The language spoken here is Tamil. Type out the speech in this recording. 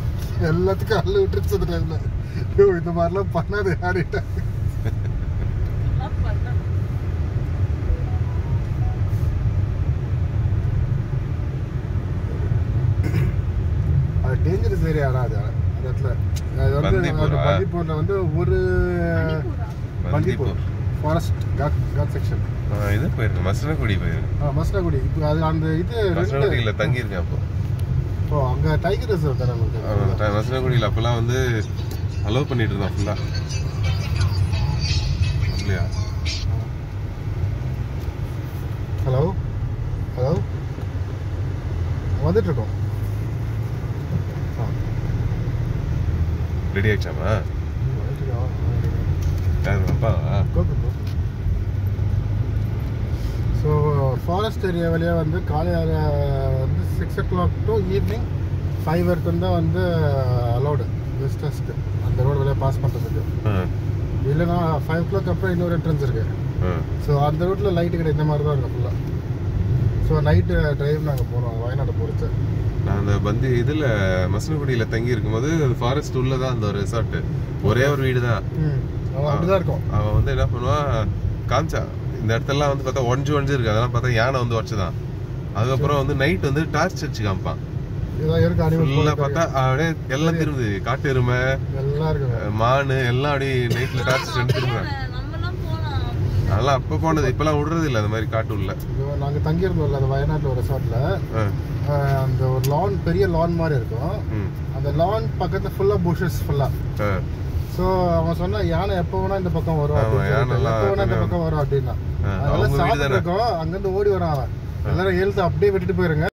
எல்லாத்துக்கும் அள்ளு விட்டுருச்சு அந்த டைம்ல ஐயோ இந்த மாதிரிலாம் பண்ணாது யார்கிட்ட எல்லாம் பண்ணணும். அது டேஞ்சரஸ் ஏரியாடா அது அந்த இடத்துல அது வந்து பந்திப்பூரா? அந்த பந்திப்பூர்ல வந்து ஒரு மணிப்பூரா? Bandipur forest ghat ghat section ஆ, இது போயிருக்கேன் மசனக்குடி போயிருக்கேன் மஸ்னாகுடி இப்போ அது அந்த இது ரெண்டு மசனக்குடியில் தங்கியிருக்கேன் அப்போ ஓ அங்க டைகர் ரிசர்வ் தானே உங்களுக்கு மசனக்குடியில் அப்போல்லாம் வந்து அலோவ் பண்ணிட்டு இருந்தான் ஃபுல்லா இல்லையா ஹலோ ஹலோ வந்துட்டு இருக்கோம் ஆ. ரெடி ஆயிடுச்சாமா வந்துட்டு இருக்கோம். யார் அப்பாவா Go, go, go. So forest area வழியாக வந்து காலையில் வந்து six o'clock to evening five வரைக்கும் தான் வந்து அலௌடு விசிட்டர்ஸ்க்கு அந்த ரோடு வழியாக பாஸ் பண்ணுறதுக்கு ஆ இல்லைன்னா ஃபைவ் ஓ கிளாக் அப்புறம் இன்னொரு என்ட்ரன்ஸ் இருக்கு ஆ ஸோ அந்த ரூட்டில் லைட்டு கிடையாது இந்த மாதிரி தான் இருக்கும் ஃபுல்லாக ஸோ நைட்டு டிரைவ் நாங்கள் போகிறோம் வயநாடு பொறுத்து நான் அந்த பந்தி இதுல மசனக்குடியில தங்கி இருக்கும்போது ஃபாரஸ்ட் உள்ள தான் அந்த ரெசார்ட் ஒரே ஒரு வீடு தான் ம் அப்படி தான் இருக்கும் அவன் வந்து என்ன பண்ணுவான் காமிச்சா இந்த இடத்தெல்லாம் வந்து பார்த்தா ஒஞ்சு ஒஞ்சு இருக்கு அதெல்லாம் பார்த்தா யானை வந்து உடச்சுதான் அதுக்கப்புறம் வந்து நைட் வந்து டார்ச் அடிச்சு காமிப்பான் இதான் இருக்கு ஃபுல்லா அனிமல் பார்த்தா அப்படியே எல்லாம் திரும்புது காட்டு எருமை எல்லாம் இருக்குங்க மானு எல்லாம் அப்படியே நைட்ல டார்ச் ரெண்டு திரும்புறேன் நம்மலாம் போலாம் அதெல்லாம் அப்ப போனது இப்பெல்லாம் விடுறது இல்ல அந்த மாதிரி காட்டு உள்ள இது நாங்கள் தங்கியிருந்தோம்ல அந்த வயநாட்டில் ஒரு ரெசார்ட்டில் ஆ, அந்த ஒரு லான் பெரிய லான் மாதிரி இருக்கும் ம், அந்த லான் பக்கத்துல ஃபுல்லா புஷஸ் ஃபுல்லா ஆ, ஸோ அவன் சொன்னா யானை எப்போ வேணா இந்த பக்கம் வரும் ஆமா, அப்படின்னு சொல்லிட்டு, யானைலாம் எப்போ வேணா இந்த எப்பவுமே பக்கம் வரும் அப்படின்னா ஆ, அதனால அவங்க வீடு சாப்பிட்டு தானே? இருக்கோம் அங்கிருந்து ஓடி வரான் அவன் எல்லாரும் எழுத்து அப்படியே விட்டுட்டு போயிருங்க